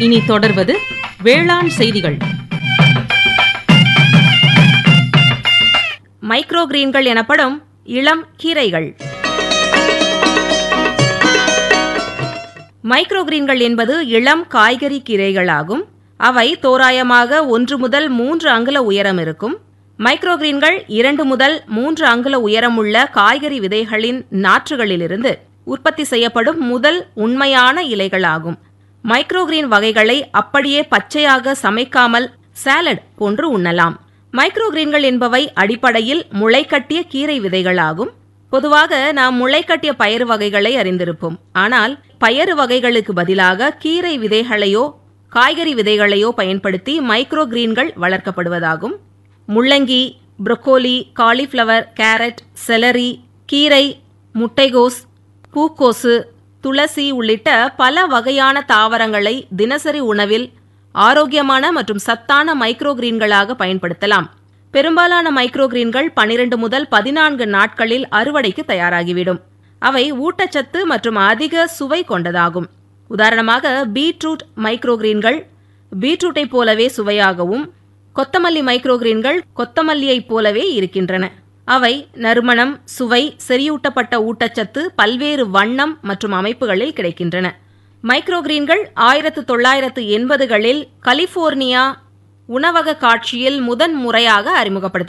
இனி தொடர்வது வேளாண் செய்திகள் மைக்ரோ கிரீன்கள் எனப்படும் இளம் கீரைகள் மைக்ரோ கிரீன்கள் என்பது இளம் காய்கறி கீரைகளாகும் அவை தோராயமாக ஒன்று முதல் மூன்று அங்குல உயரம் இருக்கும் மைக்ரோ கிரீன்கள் இரண்டு முதல் மூன்று அங்குல உயரமுள்ள காய்கறி விதைகளின் நாற்றுகளிலிருந்து உற்பத்தி செய்யப்படும் முதல் உண்மையான இலைகளாகும் மைக்ரோகிரீன் வகைகளை அப்படியே பச்சையாக சமைக்காமல் சாலட் போன்று உண்ணலாம் மைக்ரோகிரீன்கள் என்பவை அடிப்படையில் முளைக்கட்டிய கீரை விதைகளாகும் பொதுவாக நாம் முளைக்கட்டிய பயறு வகைகளை அறிந்திருப்போம் ஆனால் பயறு வகைகளுக்கு பதிலாக கீரை விதைகளையோ காய்கறி விதைகளையோ பயன்படுத்தி மைக்ரோ கிரீன்கள் வளர்க்கப்படுவதாகும் முள்ளங்கி புரோக்கோலி காலிஃப்ளவர் கேரட் செலரி கீரை முட்டைகோஸ் பூக்கோசு துளசி உள்ளிட்ட பல வகையான தாவரங்களை தினசரி உணவில் ஆரோக்கியமான மற்றும் சத்தான மைக்ரோ கிரீன்களாக பயன்படுத்தலாம் பெரும்பாலான மைக்ரோ கிரீன்கள் பனிரெண்டு முதல் பதினான்கு நாட்களில் அறுவடைக்கு தயாராகிவிடும் அவை ஊட்டச்சத்து மற்றும் அதிக சுவை கொண்டதாகும் உதாரணமாக பீட்ரூட் மைக்ரோ கிரீன்கள் பீட்ரூட்டை போலவே சுவையாகவும் கொத்தமல்லி மைக்ரோ கிரீன்கள் கொத்தமல்லியைப் போலவே இருக்கின்றன அவை நறுமணம் சுவை செறியூட்டப்பட்ட ஊட்டச்சத்து பல்வேறு வண்ணம் மற்றும் அமைப்புகளில் கிடைக்கின்றன மைக்ரோகிரீன்கள் ஆயிரத்து தொள்ளாயிரத்து எண்பதுகளில் கலிபோர்னியா உணவக காட்சியில் முதன் முறையாக அறிமுகப்படுத்த